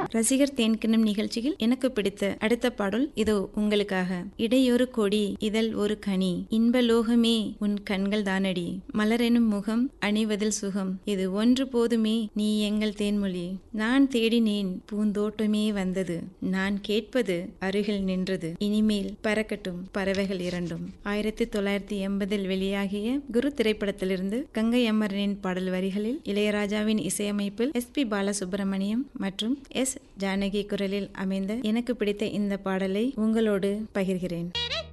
ரசிகர் தேன்கிணம் நிகழ்ச்சியில் எனக்கு பிடித்த அடுத்த பாடல் இதோ உங்களுக்காக இடையொரு கொடி இதழ் ஒரு கனி இன்ப லோகமே உன் கண்கள் தானடி மலரெனும் முகம் அணிவதில் சுகம் இது ஒன்று போதுமே நீ எங்கள் தேன்மொழி நான் தேடினேன் பூந்தோட்டமே வந்தது நான் கேட்பது அருகில் நின்றது இனிமேல் பறக்கட்டும் பறவைகள் இரண்டும் ஆயிரத்தி தொள்ளாயிரத்தி எண்பதில் வெளியாகிய குரு திரைப்படத்திலிருந்து கங்கை அமரனின் பாடல் வரிகளில் இளையராஜாவின் இசையமைப்பில் எஸ் பி பாலசுப்ரமணியம் மற்றும் எஸ் ஜானகி குரலில் அமைந்த எனக்கு பிடித்த இந்த பாடலை உங்களோடு பகிர்கிறேன்